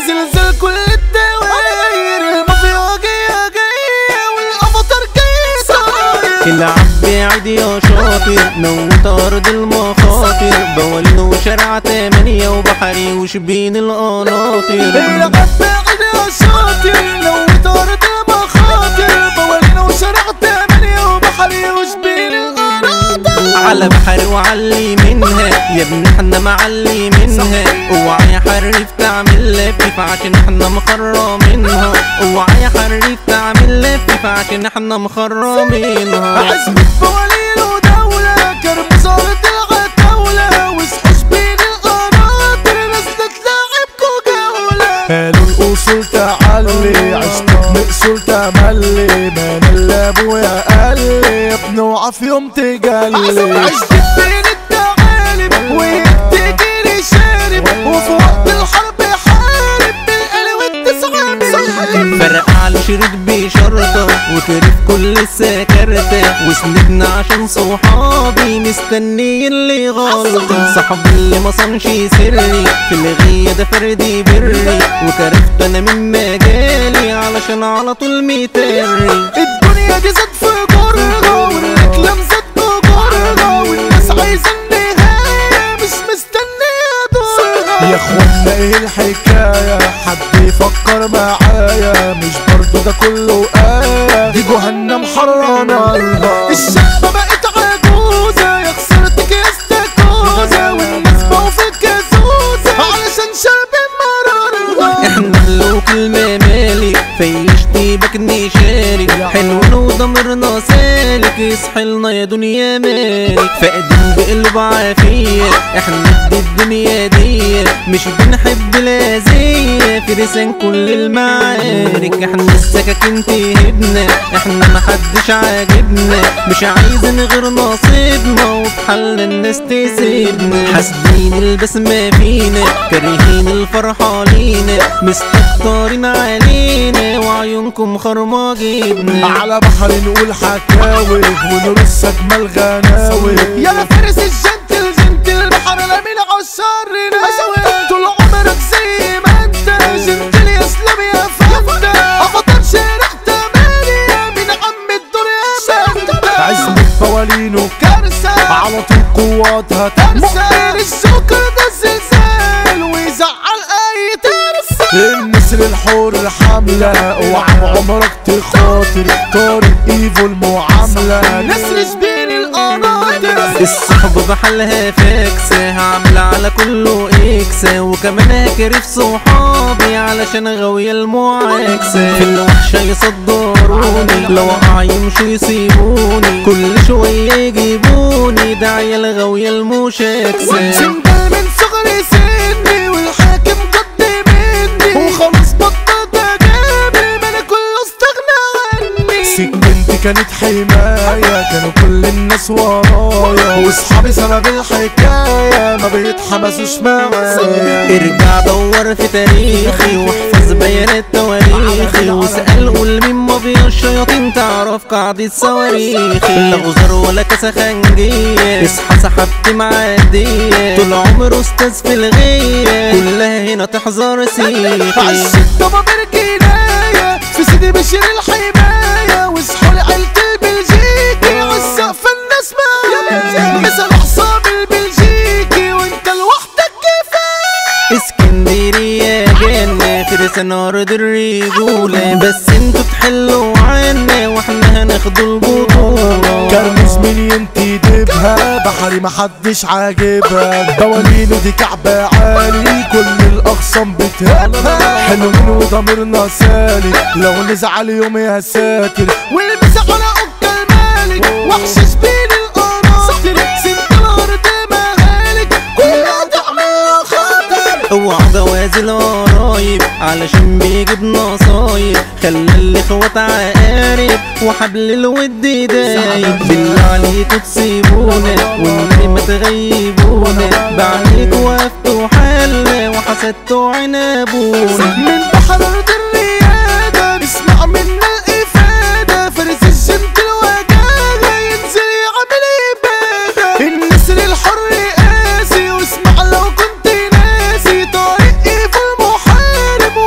زلزال كل الدواير المافيا جاية جاية والافاتار جاي صاير العب بعيد يا شاطر موت ارض المخاطر بولين وشارع تمانية وبحري وشبين القناطر العب بعيد يا شاطر لو طارت المخاطر بولينا وشارع تمانية وبحري وشبين القناطر على بحر وعلي منها يا ابن احنا معلي منها اوعى يا حريف تعمل لفيف عشان احنا مخرمينها اوعى يا حريف تعمل لفيف عشان احنا مخرمينها عزمة بولين ودولة كرب صارت العتاولة وسحوش بين القناطر ناس تتلاعبكو جولة قالوا الأصول تعلي عشتك مقصول تملي من اللي أبويا قال لي ابن وعف يوم تجلي عشت بين التعالب وتجري شارب وفي وقت الحرب حارب بالقلب والتسعة فرق على شريط بشرطة وكرف كل السكرتة وسندنا عشان صحابي مستني اللي غلطة صاحب اللي ما صنش سري في الغية ده فردي بري وكرفت انا من مجالي علشان على طول ميتري الدنيا دي زاد في جرة والرجلة زاد بجرة والناس عايزة النهاية مش مستنية دورها يا اخوانا ايه الحكاية حد يفكر معايا مش برضو ده كله آية دي جهنم حرانة الشعب بقت عجوزة يا خسرتك يا استاكوزة والناس بقوا في الكازوزة علشان شرب مرارها احنا ملوك الممالك فيشتي بكني شارك حلو وضمرنا سالك يصحي لنا يا دنيا مالك فاقدين بقلب عافية احنا قد الدنيا دي مش بنحب الأذية في لسان كل المعارك احنا السكاكين تهبنا احنا محدش عاجبنا مش عايزين غير نصيبنا وفي حل الناس تسيبنا حاسدين البسمة فينا كارهين الفرحة لينا مستكترين علينا وعيونكم خرمة جبنا على بحر نقول حكاوي ونرص اجمل غناوي يا فارس الجنتل جنتل بحر الامين عالشر ناوي طول عمرك زي ما انت جنتل يا اسلام يا فندم افضل شارع تمانية من عم الدنيا بنت عزمة فوالينه كارثة على طول قواتها ترسى مؤمن السكر ده الزلزال ويزعل اي ترسى النسر الحور الحملة اوعى عمرك تخاطر طارق ايفو المعاملة نسر شبين القناطر الصحبة بحالها فاكسة هعمل على كله اكسة وكمان هكرف صحابي علشان غاوية المعاكسة في الوحشة يصدروني لو اقع يمشوا يسيبوني كل شوية يجيبوني ده عيال غاوية المشاكسة سندال من صغري سني والحاكم قد مني وخلاص بطلت اجابي ما انا كله استغنى عني سكنتي كانت حماية كانوا كل الناس ورايا واصحابي سبب الحكاية ما بيتحمسوش معايا ارجع دور في تاريخي واحفظ بيانات تواريخي واسأل قول مين مافيا الشياطين تعرف قاعدة صواريخي لا غزر ولا كاسة خنجية اصحى سحبت معدية طول عمره استاذ في الغية كلها هنا تحذر سيخي عشت ضبابير كناية في سيدي بشير الحماية وصحوا عيلة البلجيكي والسقف الناس معايا مثل حصاب البلجيكي وانت لوحدك كفاية اسكندرية جنة ترسان ارض الرجولة بس انتوا تحلوا عنا واحنا هناخدوا البطولة كرمز مين ينتدبها بحري محدش عاجبها دوالينه دي كعبة عالي كل الأخصام بتهابها حلوين وضميرنا سالك لو نزعل يوم يا ساتر والبس على أكل المالك وحش بين القناطر سنت الأرض مهالك كلها تعمل خاطر اوعى جواز القرايب علشان بيجيب نصايب خلى الاخوات عقارب وحبل الود دايب بالله عليكوا تسيبونا والنبي ما تغيبونا بعينيك وقفتوا حل وحسدتوا عنابونا من بحر أرض الريادة نسمع منا الإفادة فارس الجنت الوجاهة ينزل يعمل إبادة النسر الحر قاسي واسمع لو كنت ناسي طريق إيفو المحارب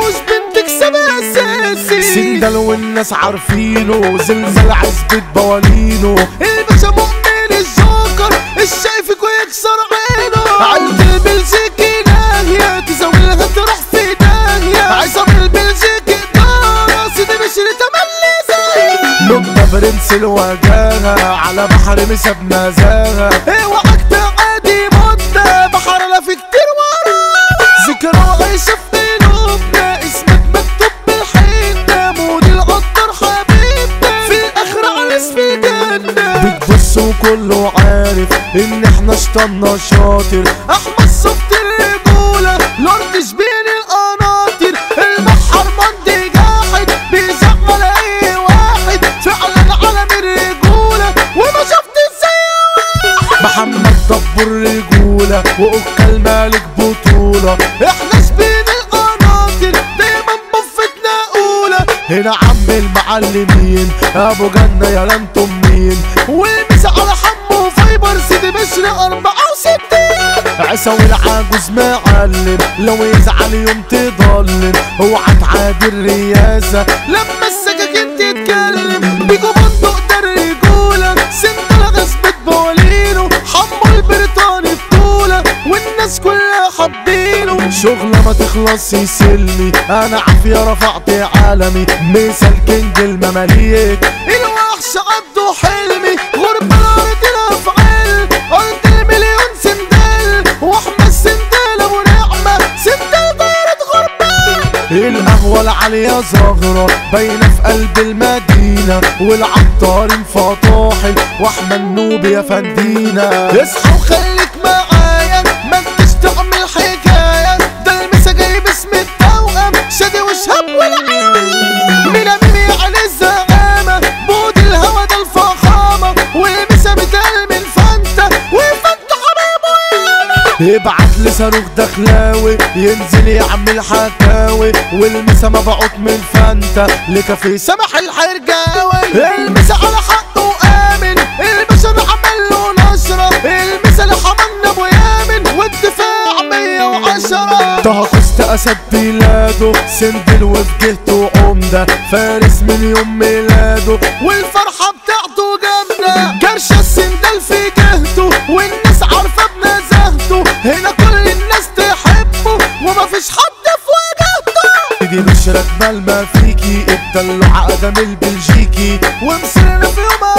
الناس عارفينه زلزال عزبة بوالينه الباشا مؤمن الجوكر الشايفك ويكسر عينه عند البلجيكي ناهية تزاولها تروح في داهية عصام البلجيكي دارة سيدي بشري تملي زي نبضة برنس الوجاهة على بحر مساب نزاهة اوعك تعادي مدة بحر لا في كتير وراه ذكرى وعيشة في قلوبنا اسمك مكتوب بالحنة مود القطر حبيبنا في الاخر عرس في الجنة بتبص وكله عارف ان احنا شطنا شاطر احمد صفت الرجولة لورد شبين القناطر البحر مندي جاحد بيزعل اي واحد فعلا علم الرجولة وما شفت زي محمد دبر رجولة وأكل مالك بطولة احنا شبين القناطر دايما بفتنا أولى هنا عم المعلمين أبو جنة يا انتم مين والمس على حمو فايبر سيدي بشر أربعة وستين عيسى والعجوز معلم لو يزعل يوم تضلم اوعى تعادي الرياسة لما السكاكين تتكلم بيجوا بندق ده الرجولة سنة غصبت بولينه حمو البريطاني بطولة والناس كلها حابينه شغلة ما تخلص يسلني انا عافية رفعت عالمي مثل كينج المماليك الوحش عبده حلمي غربة نارة الافعال قلت المليون سندال واحمد سندال ابو نعمة سندال طيارة غربة القهوة العالية زغرة باينة في قلب المدينة والعطارين فطاحل واحمد نوب يا فندينا اصحى وخليك معايا ما انتش تعمل حكاية ده المسا جاي باسم التوأم شادي وشهاب والعين مينا ميمي يعني الزعامة بود الهوا ده الفخامة والمسا بتال من فانتا وفانتا حبايبه ياما ابعت لي صاروخ دخلاوي ينزل يعمل حكاوي والمسا مبعوت من فانتا لكافيه سمح الحرجاوي المسا على حقه امن الباشا ده عمل له نشرة المسا لحمنا ابو يامن والدفاع 110 طه كوست اسد بلاده سندل وفي جهته عمدة فارس من يوم ميلاده والفرحة بتاعته جامدة جرشة السندل في جهته والناس عارفة بنزاهته هنا كل الناس تحبه ومفيش حد في وجهته دي مش راكبة ما فيكي الدلع ادم البلجيكي ومسرنا في يوم